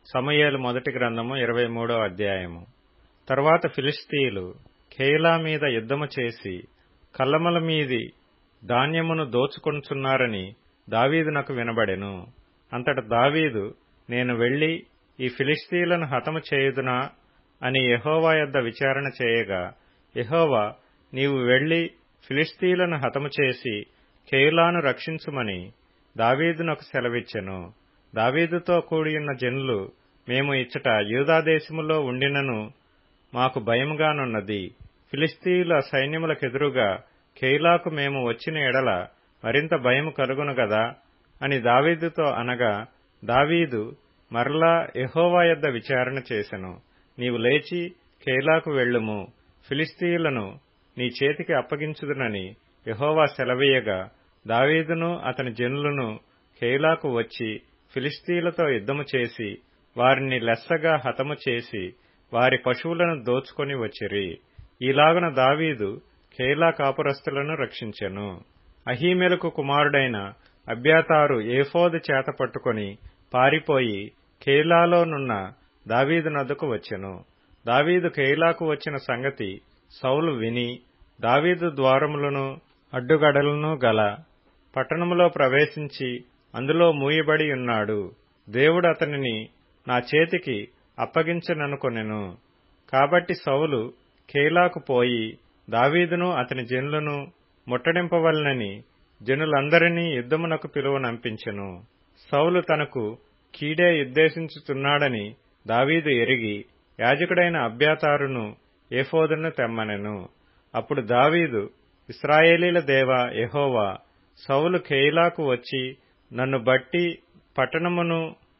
సమూయేలు మొదటి గ్రంథము ఇరవై మూడో అధ్యాయము తరువాత ఫిలిస్తీయులు ఖేలా మీద యుద్ధము చేసి కల్లమల మీది ధాన్యమును దోచుకొనుచున్నారని దావీదునకు వినబడెను అంతట దావీదు నేను వెళ్లి ఈ ఫిలిస్తీయులను హతము చేయుదునా అని యెహోవా యొద్ద విచారణ చేయగా యెహోవా నీవు వెళ్లి ఫిలిస్తీయులను హతము చేసి కేయులాను రక్షించుమని దావీదునకు సెలవిచ్చెను దావీదుతో కూడియున్న జనులు మేము ఇచ్చట యూదాదేశములో ఉండినను మాకు భయముగానున్నది ఫిలిస్తీయుల సైన్యములకెదురుగా కేయిలాకు మేము వచ్చిన ఎడల మరింత భయము కలుగును గదా అని దావీదుతో అనగా దావీదు మరలా యెహోవా యొద్ద విచారణ చేసెను నీవు లేచి కేయిలాకు వెళ్ళుము ఫిలిస్తీయులను నీ చేతికి అప్పగించుదునని యెహోవా సెలవీయగా దావీదును అతని జనులను కేయిలాకు వచ్చి ఫిలిస్తీయులతో యుద్ధము చేసి వారిని లెస్సగా హతము చేసి వారి పశువులను దోచుకొని వచ్చిరి ఈలాగున దావీదు కేలా కాపురస్తులను రక్షించెను అహీమెలకు కుమారుడైన అబ్యాతారు ఏఫోదు చేత పట్టుకొని పారిపోయి కేలాలోనున్న దావీదు నద్దకు వచ్చెను దావీదు కేలాకు వచ్చిన సంగతి సౌలు విని దావీదు ద్వారములను అడ్డుగడలను గల పట్టణములో ప్రవేశించి అందులో మూయబడి ఉన్నాడు దేవుడు అతనిని నా చేతికి అప్పగించననుకొనెను కాబట్టి సౌలు కేలాకు పోయి దావీదును అతని జనులను ముట్టడింపవలనని జనులందరినీ యుద్ధమునకు పిలువనంపించెను సౌలు తనకు కీడే ఉద్దేశించుతున్నాడని దావీదు ఎరిగి యాజకుడైన అభ్యాతారును ఏఫోదును తెమ్మనెను అప్పుడు దావీదు ఇస్రాయేలీల దేవ యెహోవా సౌలు కేయిలాకు వచ్చి నన్ను బట్టి పట్టణమును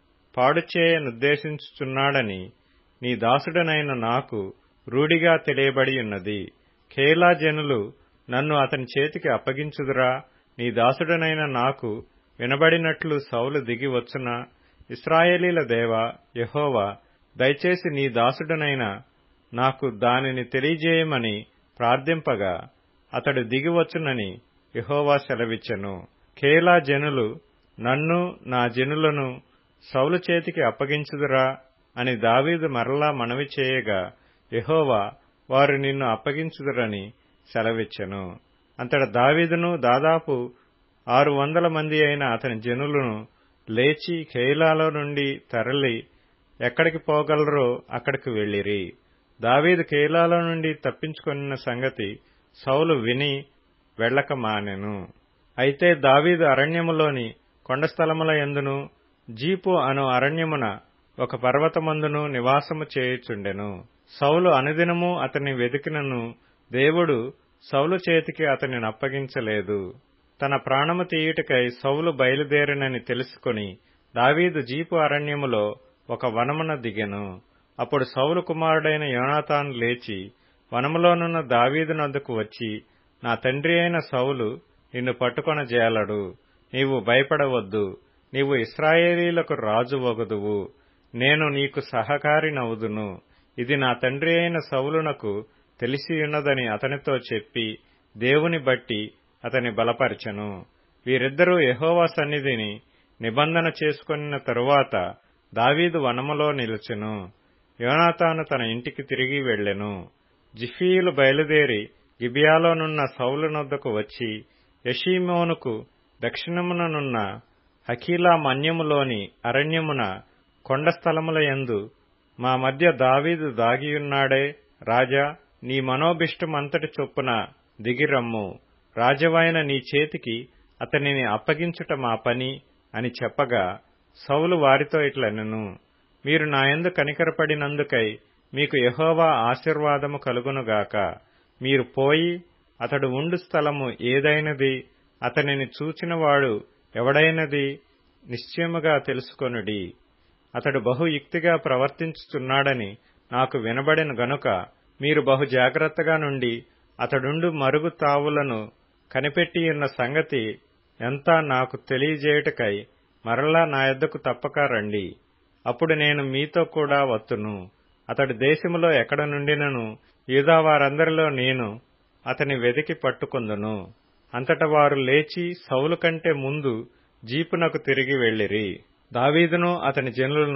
పాడుచేయనుద్దేశించుచున్నాడని నీ దాసుడనైన నాకు రూఢిగా తెలియబడి ఉన్నది కేలా జనులు నన్ను అతని చేతికి అప్పగించుదురా నీ దాసుడనైన నాకు వినబడినట్లు సౌలు దిగి వచ్చున ఇస్రాయేలీల దేవ యహోవా దయచేసి నీ దాసుడనైన నాకు దానిని తెలియజేయమని ప్రార్థింపగా అతడు దిగివచ్చునని యహోవా సెలవిచ్చెను కేలా జనులు నన్ను నా జనులను సౌలు చేతికి అప్పగించుదురా అని దావీదు మరలా మనవి చేయగా యహోవా వారు నిన్ను అప్పగించుదురని సెలవిచ్చెను అంతట దావీదును దాదాపు ఆరు వందల మంది అయిన అతని జనులను లేచి కేయిలాలో నుండి తరలి ఎక్కడికి పోగలరో అక్కడికి వెళ్లిరి దావీదు కేయిలాలో నుండి తప్పించుకొనిన సంగతి సౌలు విని వెళ్లక మానెను అయితే దావీదు అరణ్యములోని కొండస్థలముల ఎందును జీపు అను అరణ్యమున ఒక పర్వతమందును నివాసము చేయుచుండెను సౌలు అనుదినము అతని వెతికినను దేవుడు సౌలు చేతికి అతనిని అప్పగించలేదు తన ప్రాణము తీయుటకై సౌలు బయలుదేరినని తెలుసుకుని దావీదు జీపు అరణ్యములో ఒక వనమున దిగెను అప్పుడు సౌలు కుమారుడైన యోనాతాన్ లేచి వనములోనున్న దావీదు నద్దకు వచ్చి నా తండ్రి అయిన సౌలు నిన్ను పట్టుకొన జేలడు నీవు భయపడవద్దు నీవు ఇస్రాయేలీలకు రాజు వగుదువు నేను నీకు సహకారినవుదును ఇది నా తండ్రి అయిన సౌలునకు తెలిసియున్నదని అతనితో చెప్పి దేవుని బట్టి అతని బలపరచెను వీరిద్దరూ యహోవా సన్నిధిని నిబంధన చేసుకున్న తరువాత దావీదు వనములో నిలుచెను యోనాతాను తన ఇంటికి తిరిగి వెళ్లెను జిఫీయులు బయలుదేరి గిబియాలోనున్న సౌలు నొద్దకు వచ్చి యషీమోనుకు దక్షిణముననున్న హకీలా మన్యములోని అరణ్యమున కొండ స్థలముల యందు మా మధ్య దావీదు దాగియున్నాడే రాజా నీ మనోభిష్టమంతటి చొప్పున దిగిరమ్ము రాజవైన నీ చేతికి అతనిని అప్పగించుట మా పని అని చెప్పగా సౌలు వారితో ఇట్లనెను మీరు నాయందు కనికరపడినందుకై మీకు యహోవా ఆశీర్వాదము కలుగునుగాక మీరు పోయి అతడు ఉండు స్థలము ఏదైనది అతనిని చూచినవాడు ఎవడైనది నిశ్చయముగా తెలుసుకొనుడి అతడు బహుయుక్తిగా ప్రవర్తించుచున్నాడని నాకు వినబడిన గనుక మీరు బహు జాగ్రత్తగా నుండి అతడుండు మరుగు తావులను కనిపెట్టియున్న సంగతి ఎంత నాకు తెలియజేయుటకై మరలా నా యొద్దకు తప్పక రండి అప్పుడు నేను మీతో కూడా వత్తును అతడి దేశములో ఎక్కడ నుండినను యూదావారందరిలో నేను అతని వెదికి పట్టుకొందును అంతట వారు లేచి సౌలు కంటే ముందు జీపునకు తిరిగి వెళ్లిరి దావీదును అతని జనులను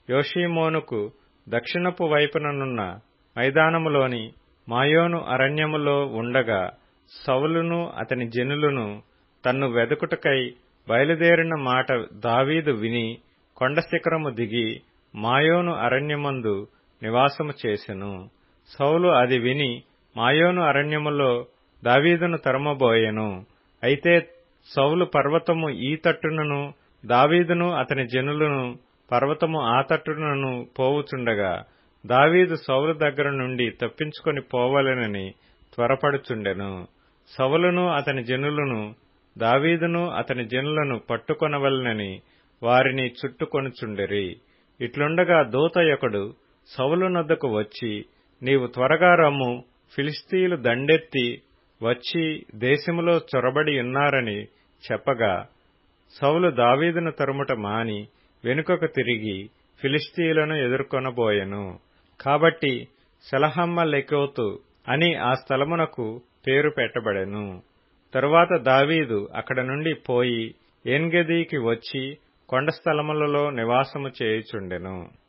యోషీమోనుకు దక్షిణపు వైపుననున్న మైదానములోని మాయోను అరణ్యములో ఉండగా సౌలును అతని జనులను తన్ను వెదుకుటకై బయలుదేరిన మాట దావీదు విని కొండ శిఖరము దిగి మాయోను అరణ్యమందు నివాసము చేసెను సౌలు అది విని మాయోను అరణ్యములో దావీదును తరమబోయెను అయితే సౌలు పర్వతము ఈ తట్టునను దావీదును అతని జనులను పర్వతము ఆ తట్టునను పోవుచుండగా దావీదు సౌలు దగ్గర నుండి తప్పించుకొని పోవలెనని త్వరపడుచుండెను సౌలును అతని జనులను దావీదును అతని జనులను పట్టుకొనవలనని వారిని చుట్టుకొనుచుండిరి ఇట్లుండగా దూత యొకడు సౌలు నొద్దకు వచ్చి నీవు త్వరగా రమ్ము ఫిలిస్తీయులు దండెత్తి వచ్చి దేశములో చొరబడి ఉన్నారని చెప్పగా సౌలు దావీదును తరుముట మాని వెనుకకు తిరిగి ఫిలిస్తీయులను ఎదుర్కొనబోయెను కాబట్టి సెలహమ్మ లెకోతు అని ఆ స్థలమునకు పేరు పెట్టబడెను తరువాత దావీదు అక్కడ నుండి పోయి ఏన్గదీకి వచ్చి కొండ స్థలములలో నివాసము చేయుచుండెను